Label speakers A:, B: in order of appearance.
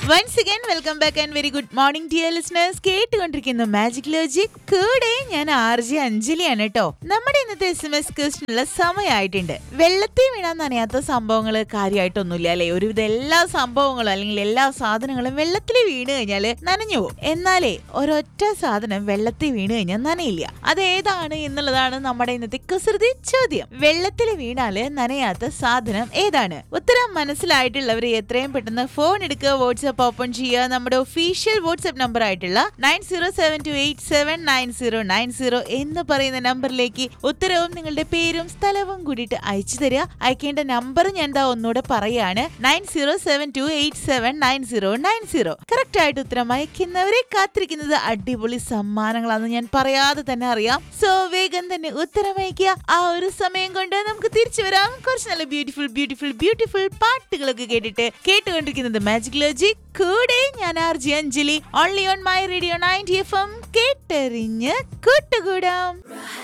A: once again welcome back and very good morning dear listeners കേട്ടുകൊണ്ടിരിക്കുന്നു magic logic കൂടെ ഞാൻ R J അഞ്ജലിയാണ് കേട്ടോ നമ്മുടെ ഇന്നത്തെ എസ് എം എസ് ക്വസ്റ്റിനുള്ള സമയമായിട്ടുണ്ട് വെള്ളത്തിൽ വീണാൻ നനയാത്ത സംഭവങ്ങൾ കാര്യമായിട്ടൊന്നുമില്ല അല്ലെ ഒരുവിധ എല്ലാ സംഭവങ്ങളും അല്ലെങ്കിൽ എല്ലാ സാധനങ്ങളും വെള്ളത്തിൽ വീണ് കഴിഞ്ഞാൽ നനഞ്ഞു പോകും എന്നാലേ ഒരൊറ്റ സാധനം വെള്ളത്തിൽ വീണ് കഴിഞ്ഞാൽ നനയില്ല അത് ഏതാണ് എന്നുള്ളതാണ് നമ്മുടെ ഇന്നത്തെ കുസൃതി ചോദ്യം വെള്ളത്തിൽ വീണാല് നനയാത്ത സാധനം ഏതാണ് ഉത്തരം മനസ്സിലായിട്ടുള്ളവർ എത്രയും പെട്ടെന്ന് ഫോൺ എടുക്കുക വാട്സ്ആപ്പ് ഓപ്പൺ ചെയ്യുക നമ്മുടെ ഒഫീഷ്യൽ വാട്സ്ആപ്പ് നമ്പർ ആയിട്ടുള്ള nine zero seven two eight seven nine zero nine zero എന്ന് പറയുന്ന നമ്പറിലേക്ക് ഉത്തരവും നിങ്ങളുടെ പേരും സ്ഥലവും കൂടിയിട്ട് അയച്ചു തരിക അയക്കേണ്ട നമ്പർ ഞാൻ എന്താ ഒന്നുകൂടെ പറയാണ് nine zero seven two eight seven nine zero nine zero correct ആയിട്ട് ഉത്തരം അയക്കുന്നവരെ കാത്തിരിക്കുന്നത് അടിപൊളി സമ്മാനങ്ങളാണെന്ന് ഞാൻ പറയാതെ തന്നെ അറിയാം സോ വേഗം തന്നെ ഉത്തരം അയക്കുക ആ ഒരു സമയം കൊണ്ട് നമുക്ക് തിരിച്ചു വരാം കുറച്ച് നല്ല ബ്യൂട്ടിഫുൾ ബ്യൂട്ടിഫുൾ ബ്യൂട്ടിഫുൾ പാട്ടുകളൊക്കെ കേട്ടിട്ട് കേട്ടുകൊണ്ടിരിക്കുന്നത് മാജിക് ലോജി കൂടെ ഞാൻ R J Anjali only on my radio ninety F M കേട്ടെറിഞ്ഞ് കൂട്ടുകൂടാം